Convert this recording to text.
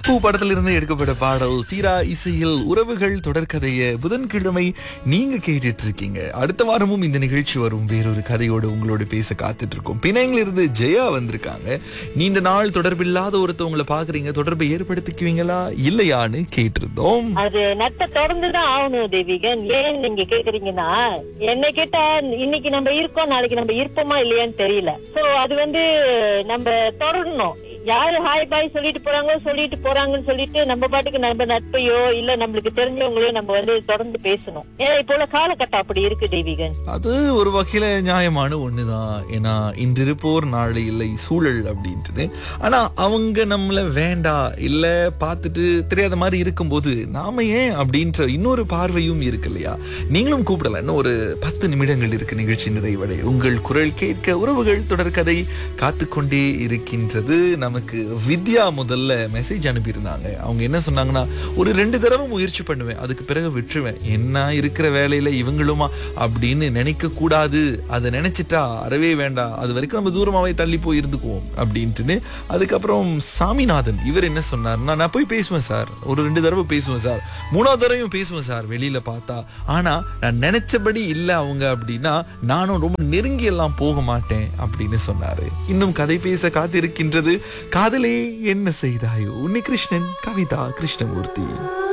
பூ படத்திலிருந்து எடுக்கப்பட்ட பாடல் தீரா இசையில் உறவுகள் தொடர்கதைய புதன்கிழமை நீங்க கேட்டுட்டு இருக்கீங்க அடுத்த வாரமும் இந்த நிகழ்ச்சி வரும் வேறொரு கதையோடு உங்களோட பேச காத்துட்டு இருக்கோம் பிணைங்கில இருந்து ஜெயா வந்திருக்காங்க நீண்ட நாள் தொடர்பில்லாத ஒருத்தவங்களை பாக்குறீங்க தொடர்பை ஏற்படுத்திக்குவீங்களா இல்லையான்னு கேட்டிருந்தோம் அது நட்ட தொடர்ந்துதான் ஆகணும் தேவிகன் ஏன் நீங்க கேக்குறீங்கன்னா என்ன கேட்டா இன்னைக்கு நம்ம இருக்கோம் நாளைக்கு நம்ம இருப்போமா இல்லையான்னு தெரியல சோ அது வந்து நம்ம தொடரணும் யாரு ஹாய் பாய் சொல்லிட்டு போறாங்க சொல்லிட்டு போறாங்கன்னு சொல்லிட்டு நம்ம பாட்டுக்கு நம்ம நட்பையோ இல்ல நம்மளுக்கு தெரிஞ்சவங்களையோ நம்ம வந்து தொடர்ந்து பேசணும் ஏன்னா இப்போ உள்ள காலகட்டம் அப்படி இருக்கு தேவிகன் அது ஒரு வகையில நியாயமான ஒண்ணுதான் ஏன்னா இன்று இருப்போர் நாளை இல்லை சூழல் அப்படின்ட்டு ஆனா அவங்க நம்மள வேண்டாம் இல்ல பார்த்துட்டு தெரியாத மாதிரி இருக்கும்போது நாம ஏன் அப்படின்ற இன்னொரு பார்வையும் இருக்கு இல்லையா நீங்களும் கூப்பிடலாம் இன்னும் ஒரு பத்து நிமிடங்கள் இருக்கு நிகழ்ச்சி நிறைவடை உங்கள் குரல் கேட்க உறவுகள் தொடர்கதை காத்துக்கொண்டே இருக்கின்றது நமக்கு வித்யா முதல்ல மெசேஜ் அனுப்பியிருந்தாங்க அவங்க என்ன சொன்னாங்கன்னா ஒரு ரெண்டு தடவை முயற்சி பண்ணுவேன் அதுக்கு பிறகு விட்டுருவேன் என்ன இருக்கிற வேலையில இவங்களுமா அப்படின்னு நினைக்க கூடாது அதை நினைச்சிட்டா அறவே வேண்டாம் அது வரைக்கும் நம்ம தூரமாவே தள்ளி போய் இருந்துக்குவோம் அப்படின்ட்டுன்னு அதுக்கப்புறம் சாமிநாதன் இவர் என்ன சொன்னார்னா நான் போய் பேசுவேன் சார் ஒரு ரெண்டு தடவை பேசுவேன் சார் மூணாவது தடவையும் பேசுவேன் சார் வெளியில பார்த்தா ஆனா நான் நினைச்சபடி இல்ல அவங்க அப்படின்னா நானும் ரொம்ப நெருங்கி எல்லாம் போக மாட்டேன் அப்படின்னு சொன்னாரு இன்னும் கதை பேச காத்திருக்கின்றது காதலே என்ன செய்தாயோ உன்னிகிருஷ்ணன் கவிதா கிருஷ்ணமூர்த்தி